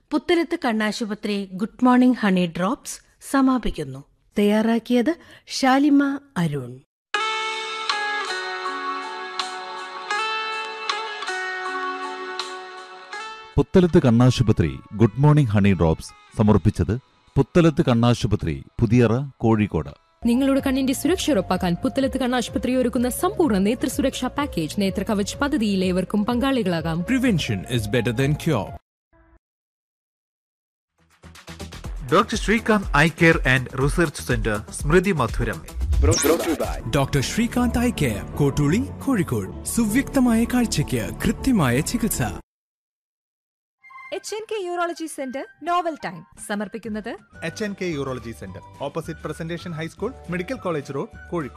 പുത്തലത്ത് കണ്ണാശുപത്രി good morning honey drops സമാപിക്കുന്നു തയ്യാറാക്കിയത് ഷാലിമ അരുൺ പുത്തലത്ത് കണ്ണാശുപത്രി ഗുഡ് മോർണിംഗ് ഹണി ഡ്രോപ്സ് സമർപ്പിച്ചത് പുത്തലത്ത് കണ്ണാശുപത്രി പുതിയറ കോഴിക്കോട് നിങ്ങളുടെ കണ്ണിന്റെ സുരക്ഷ ഉറപ്പാക്കാൻ പുത്തലത്ത് കണ്ണാശുപത്രി ഒരുക്കുന്ന സമ്പൂർണ്ണ നേത്ര സുരക്ഷാ പാക്കേജ് നേത്ര കവച് പദ്ധതിയിൽ ഏവർക്കും പങ്കാളികളാകാം Prevention is better than cure. Doctor Sreekanth eye care and research centre സ്മൃതി മധുരം doctor Sreekanth eye care Kottooli Kozhikode സുവ്യക്തമായ കാഴ്ചയ്ക്ക് കൃത്യമായ ചികിത്സ H N K urology centre novel time സമർപ്പിക്കുന്നത് H N K urology centre opposite presentation high school medical college road Kozhikode